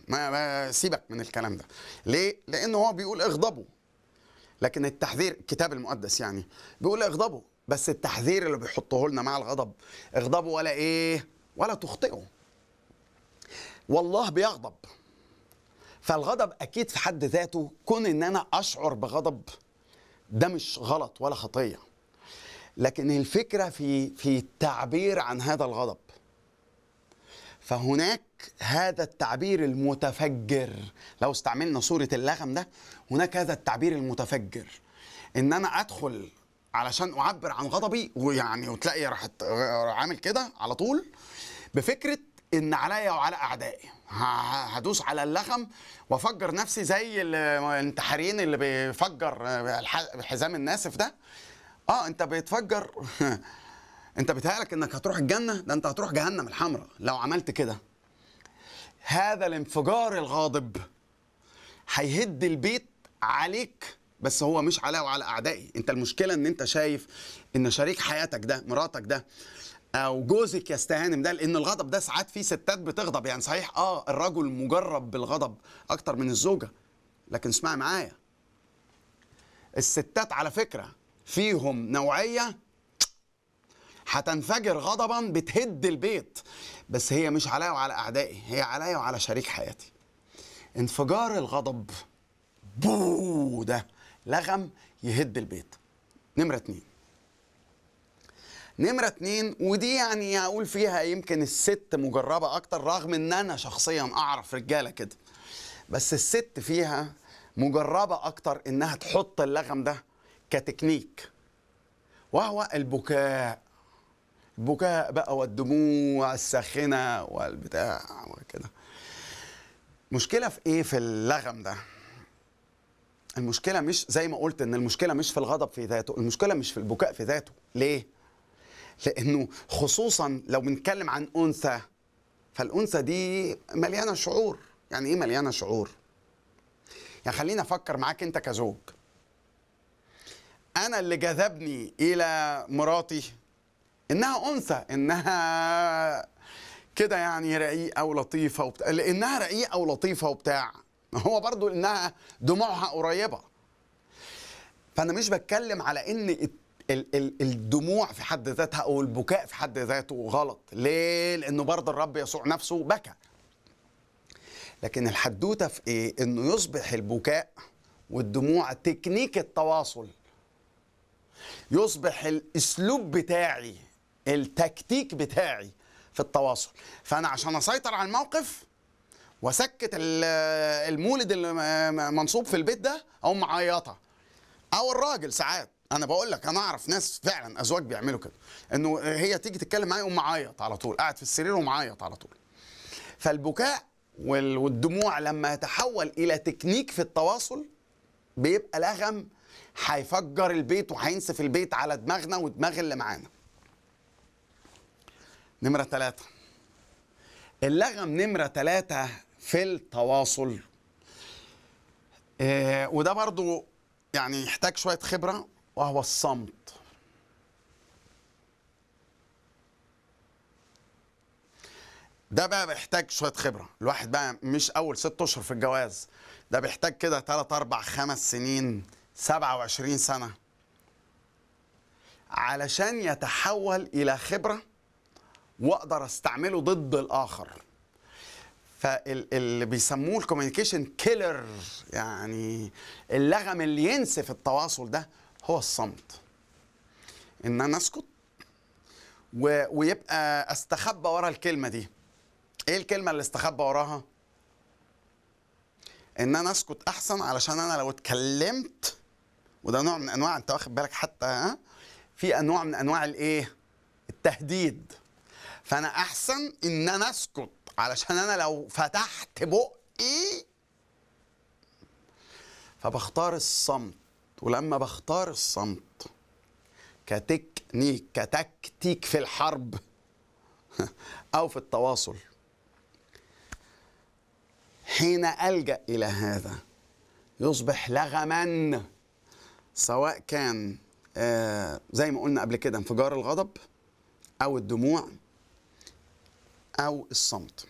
ما, ما سيبك من الكلام ده ليه لانه هو بيقول اغضبوا لكن التحذير الكتاب المقدس يعني بيقول اغضبوا بس التحذير اللي بيحطه لنا مع الغضب اغضبوا ولا ايه ولا تخطئوا والله بيغضب فالغضب اكيد في حد ذاته كون ان انا اشعر بغضب ده مش غلط ولا خطيه لكن الفكره في في التعبير عن هذا الغضب فهناك هذا التعبير المتفجر لو استعملنا صورة اللغم ده هناك هذا التعبير المتفجر ان انا ادخل علشان اعبر عن غضبي ويعني وتلاقي راحت عامل كده على طول بفكرة ان عليا وعلى اعدائي ه- هدوس على اللغم وافجر نفسي زي الانتحاريين اللي بيفجر الح- حزام الناسف ده اه انت بتفجر انت بيتهيألك انك هتروح الجنه ده انت هتروح جهنم الحمراء لو عملت كده هذا الانفجار الغاضب هيهد البيت عليك بس هو مش عليا وعلى اعدائي انت المشكله ان انت شايف ان شريك حياتك ده مراتك ده او جوزك يستهانم ده لان الغضب ده ساعات في ستات بتغضب يعني صحيح اه الرجل مجرب بالغضب اكتر من الزوجه لكن اسمعي معايا الستات على فكره فيهم نوعيه هتنفجر غضبا بتهد البيت بس هي مش عليا وعلى اعدائي هي عليا وعلى شريك حياتي انفجار الغضب بو ده لغم يهد البيت نمرة اتنين نمرة اتنين ودي يعني اقول فيها يمكن الست مجربة اكتر رغم ان انا شخصيا اعرف رجالة كده بس الست فيها مجربة اكتر انها تحط اللغم ده كتكنيك وهو البكاء البكاء بقى والدموع الساخنة والبتاع وكده مشكلة في ايه في اللغم ده المشكلة مش زي ما قلت ان المشكلة مش في الغضب في ذاته المشكلة مش في البكاء في ذاته ليه لانه خصوصا لو بنتكلم عن انثى فالانثى دي مليانة شعور يعني ايه مليانة شعور يعني خليني افكر معاك انت كزوج انا اللي جذبني الى مراتي انها انثى انها كده يعني رقيقه ولطيفه وبتاع لانها رقيقه ولطيفه وبتاع هو برضو انها دموعها قريبه فانا مش بتكلم على ان ال- ال- الدموع في حد ذاتها او البكاء في حد ذاته غلط ليه لانه برضه الرب يسوع نفسه بكى لكن الحدوته في ايه انه يصبح البكاء والدموع تكنيك التواصل يصبح الاسلوب بتاعي التكتيك بتاعي في التواصل فانا عشان اسيطر على الموقف واسكت ال- المولد اللي م- منصوب في البيت ده او معيطه او الراجل ساعات انا بقول لك انا اعرف ناس فعلا ازواج بيعملوا كده انه هي تيجي تتكلم معايا يقوم معيط على طول قاعد في السرير ومعيط على طول فالبكاء وال- والدموع لما يتحول الى تكنيك في التواصل بيبقى لغم هيفجر البيت وهينسف البيت على دماغنا ودماغ اللي معانا نمرة ثلاثة اللغم نمرة ثلاثة في التواصل آه وده برضو يعني يحتاج شوية خبرة وهو الصمت ده بقى بيحتاج شوية خبرة الواحد بقى مش أول ست أشهر في الجواز ده بيحتاج كده تلات أربع خمس سنين سبعة وعشرين سنة علشان يتحول إلى خبرة وأقدر أستعمله ضد الآخر فاللي بيسموه الكوميونيكيشن كيلر يعني اللغم اللي ينسف التواصل ده هو الصمت ان انا اسكت و... ويبقى استخبى ورا الكلمه دي ايه الكلمه اللي استخبى وراها ان انا اسكت احسن علشان انا لو اتكلمت وده نوع من انواع انت واخد بالك حتى ها في انواع من انواع الايه التهديد فانا احسن ان انا اسكت علشان انا لو فتحت بقي فبختار الصمت ولما بختار الصمت كتكنيك كتكتيك في الحرب او في التواصل حين الجا الى هذا يصبح لغما سواء كان آه زي ما قلنا قبل كده انفجار الغضب او الدموع او الصمت